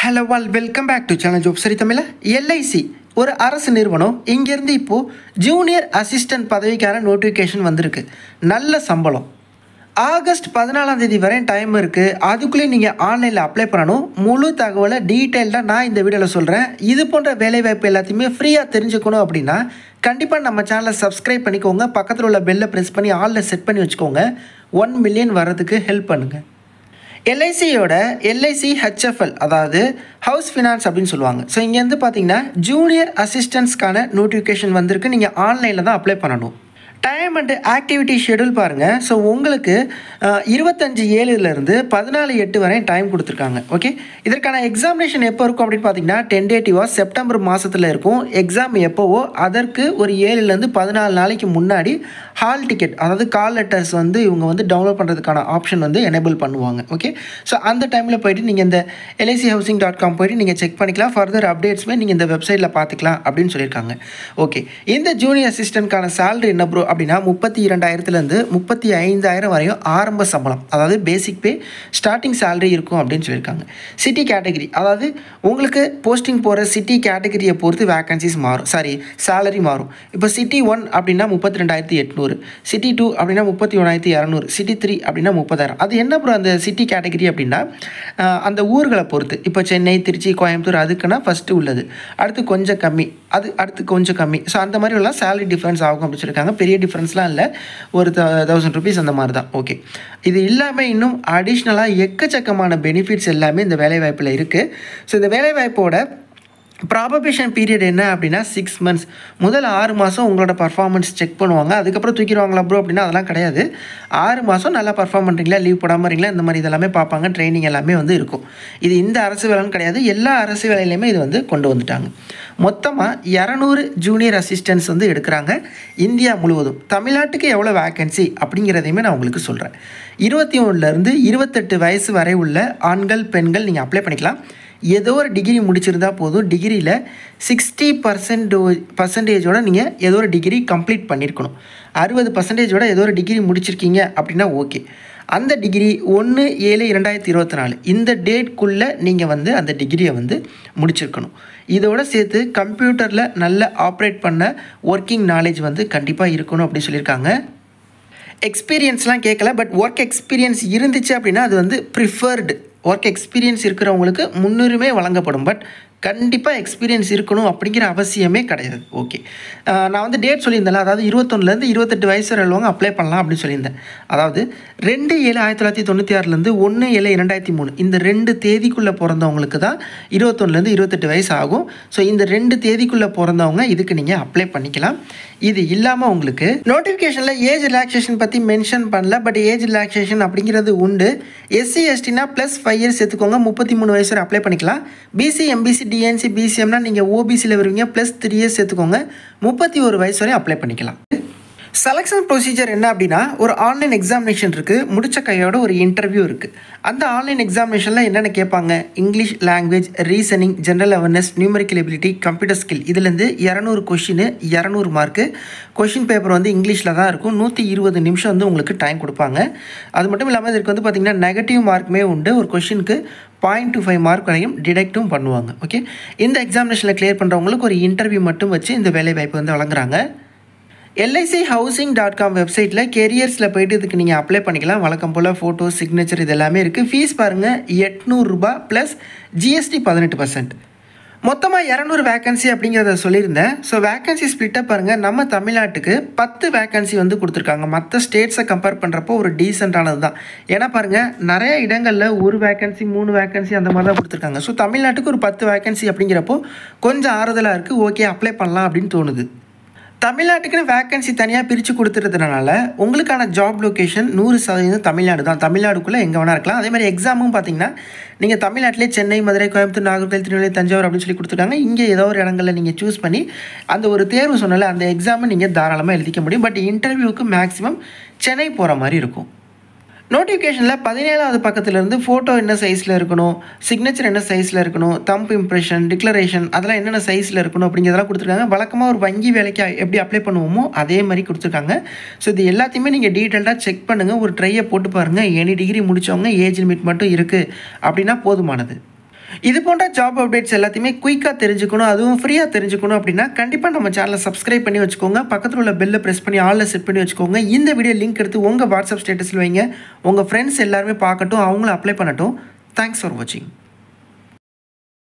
hello வால் welcome back to channel job சரி தமிழ எல்ஐசி ஒரு அரசு நிறுவனம் இங்கேருந்து இப்போது ஜூனியர் அசிஸ்டன்ட் பதவிக்கான நோட்டிஃபிகேஷன் வந்திருக்கு நல்ல சம்பளம் ஆகஸ்ட் பதினாலாம் தேதி வரை டைம் இருக்குது அதுக்குள்ளேயே நீங்கள் ஆன்லைனில் அப்ளை பண்ணணும் முழு தகவலை டீட்டெயில்டாக நான் இந்த வீடியோவில் சொல்கிறேன் இது போன்ற வேலைவாய்ப்பு எல்லாத்தையுமே ஃப்ரீயாக தெரிஞ்சுக்கணும் அப்படின்னா கண்டிப்பாக நம்ம சேனலை சப்ஸ்கிரைப் பண்ணிக்கோங்க பக்கத்தில் உள்ள பெல்லை ப்ரெஸ் பண்ணி ஆலில் செட் பண்ணி வச்சுக்கோங்க ஒன் மில்லியன் வர்றதுக்கு ஹெல்ப் பண்ணுங்கள் எல்ஐசியோட எல்ஐசி ஹெச்எஃப்எல் அதாவது ஹவுஸ் ஃபினான்ஸ் அப்படின்னு சொல்லுவாங்க ஸோ இங்கேருந்து பார்த்தீங்கன்னா ஜூனியர் அசிஸ்டன்ஸ்க்கான நோட்டிஃபிகேஷன் வந்திருக்கு நீங்கள் ஆன்லைனில் தான் அப்ளை பண்ணணும் டைம் அண்டு ஆக்டிவிட்டி ஷெடியூல் பாருங்கள் ஸோ உங்களுக்கு அஹ், இருபத்தஞ்சு ஏழுலேருந்து பதினாலு எட்டு வரை டைம் கொடுத்துருக்காங்க ஓகே இதற்கான எக்ஸாமினேஷன் எப்போ இருக்கும் அப்படின்னு பார்த்தீங்கன்னா டென்டேட்டிவாக செப்டம்பர் மாதத்தில் இருக்கும் எக்ஸாம் எப்போவோ அதற்கு ஒரு ஏழுலேருந்து பதினாலு நாளைக்கு முன்னாடி ஹால் டிக்கெட் அதாவது கால் லெட்டர்ஸ் வந்து இவங்க வந்து டவுன்லோட் பண்ணுறதுக்கான ஆப்ஷன் வந்து எனேபிள் பண்ணுவாங்க ஓகே ஸோ அந்த டைமில் போயிட்டு நீங்கள் இந்த எல்ஐசி ஹவுசிங் டாட் காம் போயிட்டு நீங்கள் செக் பண்ணிக்கலாம் ஃபர்தர் அப்டேட்ஸுமே நீங்கள் இந்த வெப்சைட்டில் பார்த்துக்கலாம் அப்படின்னு சொல்லியிருக்காங்க ஓகே இந்த ஜூனியர் அசிஸ்டன்ட்கான salary என்ன ப்ரோ அப்படின்னா முப்பத்தி இரண்டாயிரத்துலேருந்து முப்பத்தி ஐந்தாயிரம் வரையும் ஆரம்ப சம்பளம் அதாவது பேசிக் பே ஸ்டார்டிங் salary இருக்கும் அப்படின்னு சொல்லியிருக்காங்க சிட்டி கேட்டகரி அதாவது உங்களுக்கு போஸ்டிங் போகிற சிட்டி கேட்டகரியை பொறுத்து வேகன்சிஸ் மாறும் சாரி salary மாறும் இப்போ சிட்டி ஒன் அப்படின்னா முப்பத்தி ரெண்டாயிரத்தி எட்நூறு சிட்டி டூ அப்படின்னா முப்பத்தி ஒன்றாயிரத்தி இரநூறு சிட்டி த்ரீ அப்படின்னா முப்பதாயிரம் அது என்ன ப்ரோ அந்த சிட்டி கேட்டகரி அப்படின்னா ஆஹ், அந்த ஊர்களை பொறுத்து இப்போ சென்னை திருச்சி கோயம்புத்தூர் அதுக்குன்னா ஃபஸ்ட்டு உள்ளது அடுத்து கொஞ்சம் கம்மி அது அடுத்து கொஞ்சம் கம்மி ஸோ அந்த மாதிரி எல்லாம் சேலரி டிஃப்ரென்ஸ் ஆகும் அப்படின்னு சொல்லியிருக்காங்க பெரிய டிஃப்ரென்ஸ்லாம் இல்லை ஒரு தௌசண்ட் ருபீஸ் அந்த மாதிரி தான் ஓகே இது இல்லாமல் இன்னும் அடிஷ்னலாக எக்கச்சக்கமான பெனிஃபிட்ஸ் எல்லாமே இந்த வேலைவாய்ப்பில் இருக்குது ஸோ இந்த வேலைவாய்ப்போட ப்ராபபேஷன் பீரியட் என்ன அப்படின்னா சிக்ஸ் மந்த்ஸ் முதல் ஆறு மாதம் உங்களோட பர்ஃபார்மன்ஸ் செக் பண்ணுவாங்க அதுக்கப்புறம் தூக்கிடுவாங்களா ப்ரோ அப்படின்னா அதெல்லாம் கிடையாது ஆறு மாதம் நல்லா பர்ஃபார்ம் பண்ணுறீங்களா லீவ் போடாமல் இருக்கீங்களா இந்த மாதிரி இதெல்லாமே பார்ப்பாங்க ட்ரைனிங் எல்லாமே வந்து இருக்கும் இது இந்த அரசு வேலைன்னு கிடையாது எல்லா அரசு வேலையிலையுமே இது வந்து கொண்டு வந்துட்டாங்க மொத்தமாக இரநூறு ஜூனியர் அசிஸ்டன்ஸ் வந்து எடுக்கிறாங்க இந்தியா முழுவதும் தமிழ்நாட்டுக்கு எவ்வளோ வேக்கன்சி அப்படிங்கிறதையுமே நான் உங்களுக்கு சொல்கிறேன் இருபத்தி ஒன்றுலேருந்து இருபத்தெட்டு வயசு வரை உள்ள ஆண்கள் பெண்கள் நீங்கள் அப்ளை பண்ணிக்கலாம் ஏதோ ஒரு டிகிரி முடிச்சிருந்தா போதும் டிகிரியில் சிக்ஸ்டி பர்சன்டோ பர்சன்டேஜோட நீங்கள் ஏதோ ஒரு டிகிரி கம்ப்ளீட் பண்ணியிருக்கணும் அறுபது பர்சன்டேஜோட ஏதோ ஒரு டிகிரி முடிச்சிருக்கீங்க அப்படின்னா ஓகே அந்த டிகிரி ஒன்று ஏழு இரண்டாயிரத்தி இருபத்தி நாலு இந்த டேட்குள்ளே நீங்கள் வந்து அந்த டிகிரியை வந்து முடிச்சிருக்கணும் இதோட சேர்த்து கம்ப்யூட்டரில் நல்ல ஆப்ரேட் பண்ண ஒர்க்கிங் நாலேஜ் வந்து கண்டிப்பாக இருக்கணும் அப்படின்னு சொல்லியிருக்காங்க எக்ஸ்பீரியன்ஸ்லாம் கேட்கல பட் ஒர்க் எக்ஸ்பீரியன்ஸ் இருந்துச்சு அப்படின்னா அது வந்து ப்ரிஃபர்டு ஒர்க் எக்ஸ்பீரியன்ஸ் இருக்கிறவங்களுக்கு முன்னுரிமை வழங்கப்படும் பட் கண்டிப்பாக எக்ஸ்பீரியன்ஸ் இருக்கணும் அப்படிங்கிற அவசியமே கிடையாது ஓகே நான் வந்து டேட் சொல்லியிருந்தேன்ல அதாவது இருபத்தொன்னுலேருந்து இருபத்தெட்டு வயசு வரை உள்ளவங்க அப்ளை பண்ணலாம் அப்படின்னு சொல்லியிருந்தேன் அதாவது ரெண்டு ஏழு ஆயிரத்தி தொள்ளாயிரத்தி தொண்ணூற்றி ஆறுலேருந்து ஒன்று ஏழு இரண்டாயிரத்தி மூணு இந்த ரெண்டு தேதிக்குள்ளே பிறந்தவங்களுக்கு தான் இருபத்தொன்னுலேருந்து இருபத்தெட்டு வயசு ஆகும் ஸோ இந்த ரெண்டு தேதிக்குள்ளே பிறந்தவங்க இதுக்கு நீங்கள் அப்ளை பண்ணிக்கலாம் இது இல்லாமல் உங்களுக்கு நோட்டிஃபிகேஷனில் ஏஜ் ரிலாக்ஸேஷன் பற்றி மென்ஷன் பண்ணல பட் ஏஜ் ரிலாக்ஸேஷன் அப்படிங்கிறது உண்டு எஸ்சி எஸ்டினா ப்ளஸ் ஃபைவ் இயர்ஸ் எடுத்துக்கோங்க முப்பத்தி மூணு வயசு வரை அப்ளை பண்ணிக்கலாம் பிசி எம்பிசி டிஎன்சி பிசிஎம்னா நீங்கள் ஓபிசியில் வருவீங்க ப்ளஸ் த்ரீ இயர்ஸ் எடுத்துக்கோங்க முப்பத்தி ஒரு வயசு வரை அப்ளை பண்ணிக்கலாம் செலெக்ஷன் ப்ரொசீஜர் என்ன அப்படின்னா ஒரு ஆன்லைன் எக்ஸாமினேஷன் இருக்குது முடிச்ச கையோட ஒரு இன்டர்வியூ இருக்குது அந்த ஆன்லைன் எக்ஸாமினேஷனில் என்னென்ன கேட்பாங்க English language reasoning general awareness numerical ability computer skill இதுலேருந்து இரநூறு கொஷின் இரநூறு மார்க்கு கொஷின் பேப்பர் வந்து இங்கிலீஷில் தான் இருக்கும் நூற்றி இருபது நிமிஷம் வந்து உங்களுக்கு டைம் கொடுப்பாங்க அது மட்டும் இல்லாமல் இதுக்கு வந்து பார்த்திங்கன்னா நெகட்டிவ் மார்க்குமே உண்டு ஒரு கொஷினுக்கு பாயிண்ட் டூ ஃபைவ் மார்க் வரையும் டிடெக்ட்டும் பண்ணுவாங்க ஓகே இந்த எக்ஸாமினேஷனில் கிளியர் பண்ணுறவங்களுக்கு ஒரு இன்டர்வியூ மட்டும் வச்சு இந்த வேலைவாய்ப்பு வந்து வழங்குறாங்க எல்ஐசி ஹவுசிங் டாட் காம் வெப்சைட்டில் கெரியர்ஸில் போயிட்டு இதுக்கு நீங்கள் அப்ளை பண்ணிக்கலாம் வழக்கம் போல் ஃபோட்டோ சிக்னேச்சர் இது எல்லாமே இருக்குது ஃபீஸ் பாருங்கள் எட்நூறுரூபா ப்ளஸ் ஜிஎஸ்டி பதினெட்டு பர்சன்ட் மொத்தமாக இரநூறு வேகன்சி அப்படிங்கிறத சொல்லியிருந்தேன் ஸோ வேகன்சி ஸ்ப்ளிட்டப் பாருங்கள் நம்ம தமிழ்நாட்டுக்கு பத்து வேகன்சி வந்து கொடுத்துருக்காங்க மற்ற ஸ்டேட்ஸை கம்பேர் பண்ணுறப்போ ஒரு டீசெண்டானது தான் ஏன்னா பாருங்கள் நிறைய இடங்களில் ஒரு வேகன்சி மூணு வேகன்சி அந்த மாதிரி தான் கொடுத்துருக்காங்க ஸோ தமிழ்நாட்டுக்கு ஒரு பத்து வேகன்சி அப்படிங்கிறப்போ கொஞ்சம் ஆறுதலாக இருக்குது ஓகே அப்ளை பண்ணலாம் அப்படின்னு தோணுது தமிழ்நாட்டுக்குன்னு வேக்கன்சி தனியாக பிரித்து கொடுத்துறதுனால உங்களுக்கான ஜாப் லொக்கேஷன் நூறு சதவீதம் தமிழ்நாடு தான் தமிழ்நாடுக்குள்ளே எங்கே வேணா இருக்கலாம் அதே மாதிரி எக்ஸாமும் பார்த்தீங்கன்னா நீங்கள் தமிழ்நாட்டிலே சென்னை மதுரை கோயம்புத்தூர் நாகர்கோவில் திருநெல்வேலி தஞ்சாவூர் அப்படின்னு சொல்லி கொடுத்துருக்காங்க இங்கே ஏதோ ஒரு இடங்களில் நீங்கள் சூஸ் பண்ணி அந்த ஒரு தேர்வு சொன்னல அந்த எக்ஸாமை நீங்கள் தாராளமாக எழுதிக்க முடியும் பட் இன்டர்வியூக்கு மேக்ஸிமம் சென்னை போகிற மாதிரி இருக்கும் நோட்டிஃபிகேஷனில் பதினேழாவது பக்கத்துலேருந்து ஃபோட்டோ என்ன சைஸில் இருக்கணும் சிக்னேச்சர் என்ன சைஸில் இருக்கணும் தம்ப் இம்ப்ரெஷன் டிக்ளரேஷன் அதெல்லாம் என்னென்ன சைஸில் இருக்கணும் அப்படிங்கிறதெல்லாம் கொடுத்துருக்காங்க வழக்கமாக ஒரு வங்கி வேலைக்கு எப்படி அப்ளை பண்ணுவோமோ அதே மாதிரி கொடுத்துருக்காங்க ஸோ இது எல்லாத்தையுமே நீங்கள் டீட்டெயில்டாக செக் பண்ணுங்கள் ஒரு ட்ரையை போட்டு பாருங்கள் எனி டிகிரி முடித்தவங்க ஏஜ் லிமிட் மட்டும் இருக்குது அப்படின்னா போதுமானது இது போன்ற ஜாப் அப்டேட்ஸ் எல்லாத்தையுமே குயிக்காக தெரிஞ்சுக்கணும் அதுவும் ஃப்ரீயாக தெரிஞ்சுக்கணும் அப்படின்னா கண்டிப்பாக நம்ம சேனலை சப்ஸ்கிரைப் பண்ணி வச்சுக்கோங்க பக்கத்தில் உள்ள பெல்லை ப்ரெஸ் பண்ணி ஆளில் செட் பண்ணி வச்சுக்கோங்க இந்த வீடியோ லிங்க் எடுத்து உங்கள் வாட்ஸ்அப் ஸ்டேட்டஸில் வைங்க உங்கள் ஃப்ரெண்ட்ஸ் எல்லாருமே பார்க்கட்டும் அவங்களும் அப்ளை பண்ணட்டும் தேங்க்ஸ் ஃபார் வாட்சிங்